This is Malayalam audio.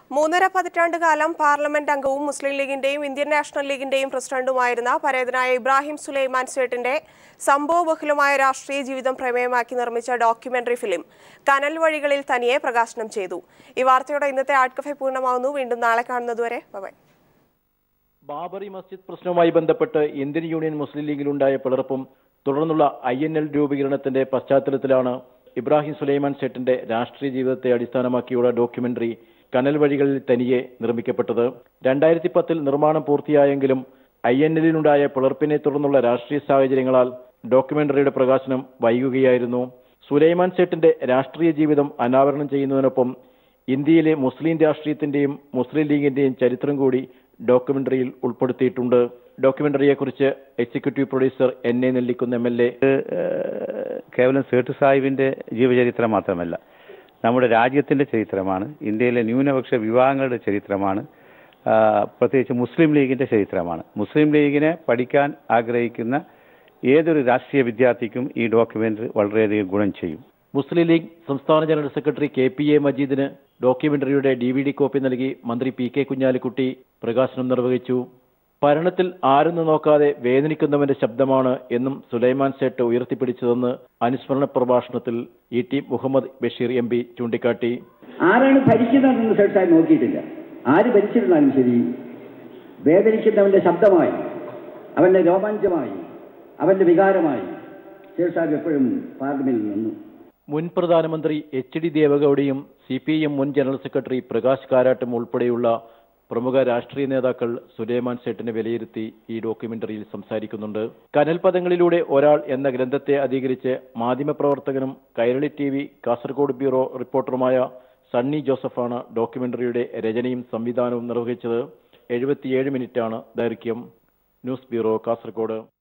മൂന്നര പതിറ്റാണ്ട് കാലം പാർലമെന്റ് അംഗവും മുസ്ലിം ലീഗിന്റെയും ഇന്ത്യൻ നാഷണൽ ലീഗിന്റെയും പ്രസിഡന്റുമായിരുന്ന പരേതനായ ഇബ്രാഹിം സുലൈമാൻ സേട്ടിന്റെ സംഭവബഹുലമായ രാഷ്ട്രീയ ജീവിതം പ്രമേയമാക്കി നിർമ്മിച്ച ഡോക്യുമെന്ററി ഫിലിം കനൽ വഴികളിൽ തനിയെ പ്രകാശനം ചെയ്തു ഈ വാർത്തയോടെ ഇന്നത്തെ ആർട്ട് കഫേ പൂർണ്ണമാവുന്നു വീണ്ടും നാളെ കാണുന്നതുവരെ ബൈ ബാബറി മസ്ജിദ് പ്രശ്നവുമായി ബന്ധപ്പെട്ട് ഇന്ത്യൻ യൂണിയൻ മുസ്ലിം ലീഗിലുണ്ടായ പിളർപ്പും തുടർന്നുള്ള ഐ എൻ എൽ രൂപീകരണത്തിന്റെ പശ്ചാത്തലത്തിലാണ് ഇബ്രാഹിം സുലൈമാൻ സേട്ടിന്റെ രാഷ്ട്രീയ ജീവിതത്തെ അടിസ്ഥാനമാക്കിയുള്ള ഡോക്യുമെന്ററി കനൽ വഴികളിൽ തനിയെ നിർമ്മിക്കപ്പെട്ടത് രണ്ടായിരത്തി പത്തിൽ നിർമ്മാണം പൂർത്തിയായെങ്കിലും ഐ എൻ എല്ലിനുണ്ടായ പിളർപ്പിനെ തുടർന്നുള്ള രാഷ്ട്രീയ സാഹചര്യങ്ങളാൽ ഡോക്യുമെന്ററിയുടെ പ്രകാശനം വൈകുകയായിരുന്നു സുലൈമാൻ സേട്ടിന്റെ രാഷ്ട്രീയ ജീവിതം അനാവരണം ചെയ്യുന്നതിനൊപ്പം ഇന്ത്യയിലെ മുസ്ലിം രാഷ്ട്രീയത്തിന്റെയും മുസ്ലിം ലീഗിന്റെയും ചരിത്രം കൂടി ഡോക്യുമെന്ററിയിൽ ഉൾപ്പെടുത്തിയിട്ടുണ്ട് ഡോക്യുമെന്ററിയെക്കുറിച്ച് executive producer N A Nellikunnu M L A ഏഹ് കേവലം സേട്ട് സാഹിബിന്റെ ജീവചരിത്രം മാത്രമല്ല നമ്മുടെ രാജ്യത്തിന്റെ ചരിത്രമാണ് ഇന്ത്യയിലെ ന്യൂനപക്ഷ വിഭാഗങ്ങളുടെ ചരിത്രമാണ് ആഹ് പ്രത്യേകിച്ച് മുസ്ലിം ലീഗിന്റെ ചരിത്രമാണ് മുസ്ലിം ലീഗിനെ പഠിക്കാൻ ആഗ്രഹിക്കുന്ന ഏതൊരു രാഷ്ട്രീയ വിദ്യാർത്ഥിക്കും ഈ ഡോക്യുമെന്ററി വളരെയധികം ഗുണം ചെയ്യും മുസ്ലിം ലീഗ് സംസ്ഥാന general secretary K P A മജീദിന് ഡോക്യുമെന്ററിയുടെ ഡി വി ഡി കോപ്പി നൽകി മന്ത്രി പി കെ കുഞ്ഞാലിക്കുട്ടി പ്രകാശനം നിർവഹിച്ചു ഭരണത്തിൽ ആരെന്ന് നോക്കാതെ വേദനിക്കുന്നവന്റെ ശബ്ദമാണ് എന്നും സുലൈമാൻ സേട്ട് ഉയർത്തിപ്പിടിച്ചതെന്ന് അനുസ്മരണ പ്രഭാഷണത്തിൽ E T Muhammad Basheer M P ചൂണ്ടിക്കാട്ടി ആരാണ് ഭരിക്കുന്നതെന്ന് സെർച്ചായി നോക്കിയിട്ടില്ല ആര് ഭരിച്ചിരുന്നാലും ശരി വേദനിക്കുന്നവന്റെ ശബ്ദമായി അവന്റെ രോമാഞ്ചമായി അവന്റെ വികാരമായി ശേഷാബ് എപ്പോഴും പാർലമെന്റിൽ നിന്നു മുൻ പ്രധാനമന്ത്രി എച്ച് ഡി ദേവഗൌഡയും സി പി എം മുൻ ജനറൽ സെക്രട്ടറി പ്രകാശ് കാരാട്ടും ഉൾപ്പെടെയുള്ള പ്രമുഖ രാഷ്ട്രീയ നേതാക്കൾ സുലൈമാൻ സേട്ടിനെ വിലയിരുത്തി ഈ ഡോക്യുമെന്ററിയിൽ സംസാരിക്കുന്നുണ്ട് കനൽപദങ്ങളിലൂടെ ഒരാൾ എന്ന ഗ്രന്ഥത്തെ അധികരിച്ച് മാധ്യമപ്രവർത്തകനും Kairali T V Kasaragod bureau റിപ്പോർട്ടറുമായ സണ്ണി ജോസഫാണ് ഡോക്യുമെന്ററിയുടെ രചനയും സംവിധാനവും നിർവഹിച്ചത് എഴുപത്തിയേഴ് മിനിറ്റാണ് ദൈർഘ്യം ന്യൂസ് ബ്യൂറോ കാസർഗോഡ്